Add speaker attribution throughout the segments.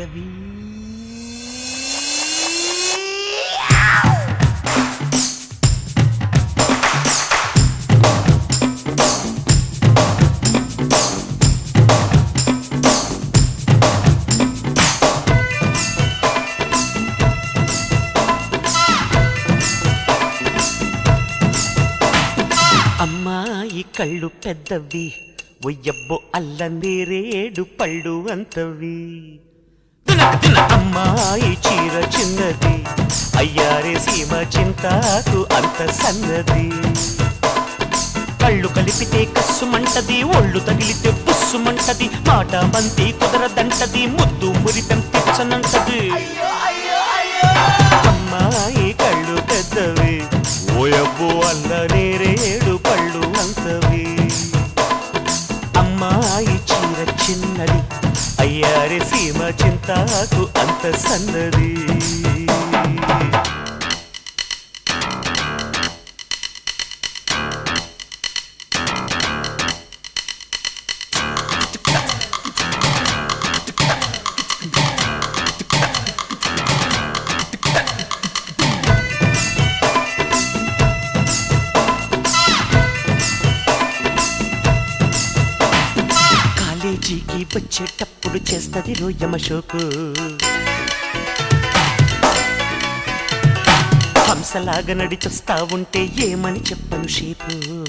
Speaker 1: పెద్దవి అమ్మాయి కళ్ళు పెద్దవి ఒయ్యబ్బో అల్ల నేరేడు పళ్ళు అంతవి తినక తిన అమ్మాయి చీర చిన్నది అయ్యారే సీమ చింతాకు అంత సన్నది కళ్ళు కలిపితే కస్సుమంటది ఒళ్ళు తగిలితే బుస్సుమంటది మాట బంతి కుదరదంటది ముద్దు మురితం తెచ్చనంటది అమ్మాయి కళ్ళు పెద్దవి ఓయబ్బో అల్ల నేరేడు పళ్ళు అంతవి అమ్మాయి చీర చిన్నది అయ్యారే సీమ చింతాకు అంత సన్నది కాలేజీకి వచ్చేటప్పుడు చేస్తది రోయమ షోకు హంసలాగా నడిచొస్తా ఉంటే ఏమని చెప్పను షేపు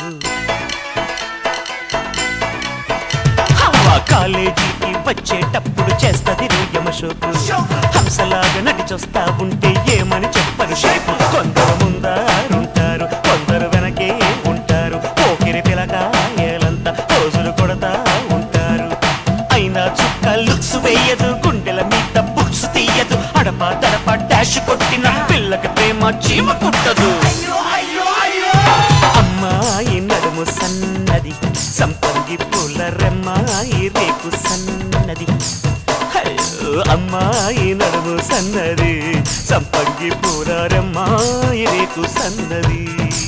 Speaker 1: హవ్వ కాలేజీకి వచ్చేటప్పుడు చేస్తది రోయమ షోకు హంసలాగా నడిచొస్తా ఉంటే ఏమని చెప్పను షేపు కొందరు ముందారుంటారు కొందరు వెనకే ఉంటారు పోకిరి పిలకాయలంతా రోజులు కొడతా ఉంటారు అయినా చుక్క లుక్స్ వేయదు గుండెల మీద బుక్స్ తీయదు అడప దడప డాష్ కొట్టిన పిల్లకి ప్రేమ చీమ కుట్టదు అమ్మాయి నడుము సన్నది సంపంగి పూల రెమ్మాయి రేకు సన్నది అయ్యో, అమ్మాయి నడుము సన్నది సంపంగి పూల రెమ్మాయి రేకు సన్నది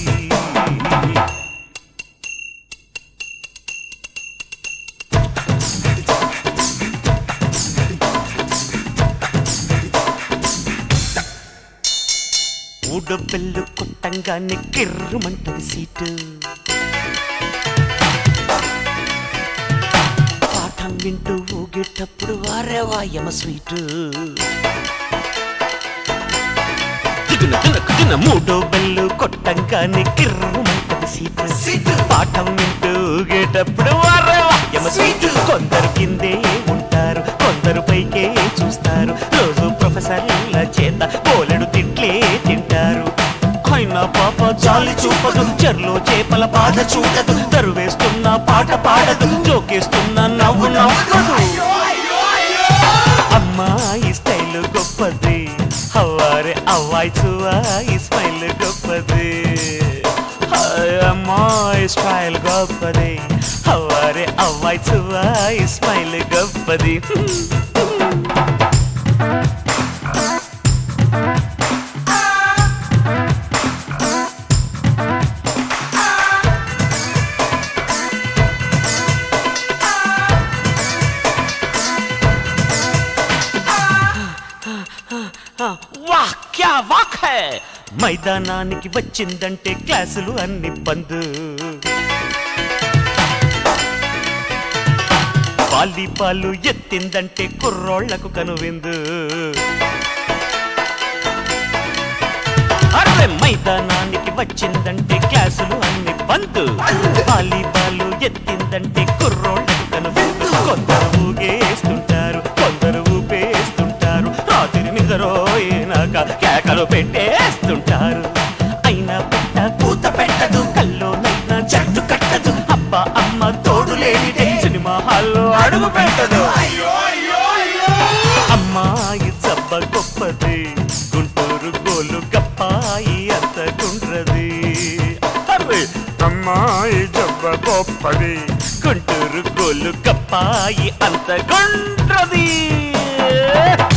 Speaker 1: ఊడబెల్లు కొట్టంగానే కిర్రుమంటది సీటు పాఠం వింటూ ఊగేటప్పుడు వారే వాయమ స్వీటు దిగున దినకు దిన మూడో బెల్లు కొట్టంగానే కిర్రుమంటది సీటు సీటు పాఠం వింటూ ఊగేటప్పుడు వారే వాయమ స్వీటు కొందరు కిందే ఉంటారు కొందరు పైకే చూస్తారు రోజు ప్రొఫెసర్ల చేత పోలెడు తిట్లే తింటారు అయినా పాప జాలి చూపదు చెర్లో చేపల బాధ చూడదు తరువేస్తున్న పాట పాడదు జోకేస్తున్న నవ్వు నవ్వదు అమ్మాయి స్టైల్ గొప్పది హవారే అవ్వాయి చువాయి స్మైల్ గొప్పది హాయ్ అమ్మాయి స్టైల్ గొప్పది హవారే అవ్వాయి చువాయి స్మైల్ గొప్పది వాహ్ క్యా వాక్ హై మైదానానికి వచ్చిందంటే క్లాసులు అన్ని బంద్ వాలీబాలు ఎత్తిందంటే కుర్రోళ్లకు కనువిందు అరే మైదానానికి వచ్చిందంటే క్లాసులు అన్ని బంద్ వాలీబాలు ఎత్తిందంటే కుర్రోళ్లకు కనువిందు కొందరు ఊగేస్తుంటారు కొందరు ఊపేస్తుంటారు రాత్రి నిద్రోయినాక కేకలు పెట్టేస్తుంటారు అయినా పెట్ట పూత పెట్టదు కల్లో నైనా జట్టు కట్టదు అబ్బా అమ్మ తోడు లేనిదే సినిమా హాల్లో అడుగు పెట్టదు అమ్మాయి చబ్బ గొప్పది గుంటూరు గోలు గప్పాయి అంత గుండ్రది అరే అమ్మాయి జబ్బ గొప్పది గుంటూరు గోలు గప్పాయి అంత గుండ్రది